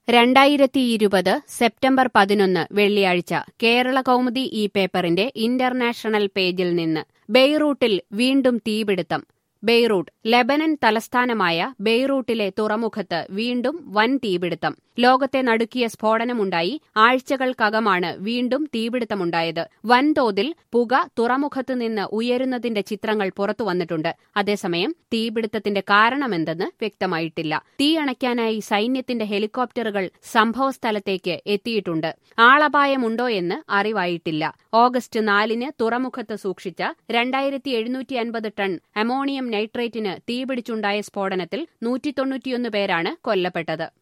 രണ്ടായിരത്തി ഇരുപത് സെപ്റ്റംബർ പതിനൊന്ന് വെള്ളിയാഴ്ച കേരള കൗമുദി ഈ പേപ്പറിന്റെ ഇന്റർനാഷണൽ പേജിൽ നിന്ന് ബെയ്റൂട്ടിൽ വീണ്ടും തീപിടുത്തം ബെയ്റൂട്ട് ലെബനൻ തലസ്ഥാനമായ ബെയ്റൂട്ടിലെ തുറമുഖത്ത് വീണ്ടും വൻ തീപിടുത്തം ലോകത്തെ നടുക്കിയ സ്ഫോടനമുണ്ടായി ആഴ്ചകൾക്കകമാണ് വീണ്ടും തീപിടുത്തമുണ്ടായത് വൻതോതിൽ പുക തുറമുഖത്ത് നിന്ന് ഉയരുന്നതിന്റെ ചിത്രങ്ങൾ പുറത്തുവന്നിട്ടുണ്ട് അതേസമയം തീപിടുത്തത്തിന്റെ കാരണമെന്തെന്ന് വ്യക്തമായിട്ടില്ല തീയണയ്ക്കാനായി സൈന്യത്തിന്റെ ഹെലികോപ്റ്ററുകൾ സംഭവസ്ഥലത്തേക്ക് എത്തിയിട്ടുണ്ട് ആളപായമുണ്ടോ എന്ന് അറിവായിട്ടില്ല ഓഗസ്റ്റ് നാലിന് തുറമുഖത്ത് സൂക്ഷിച്ച രണ്ടായിരത്തി എഴുന്നൂറ്റി അൻപത് ടൺ അമോണിയം നൈട്രേറ്റിന് തീപിടിച്ചുണ്ടായ സ്ഫോടനത്തിൽ നൂറ്റി തൊണ്ണൂറ്റിയൊന്ന് പേരാണ് കൊല്ലപ്പെട്ടത്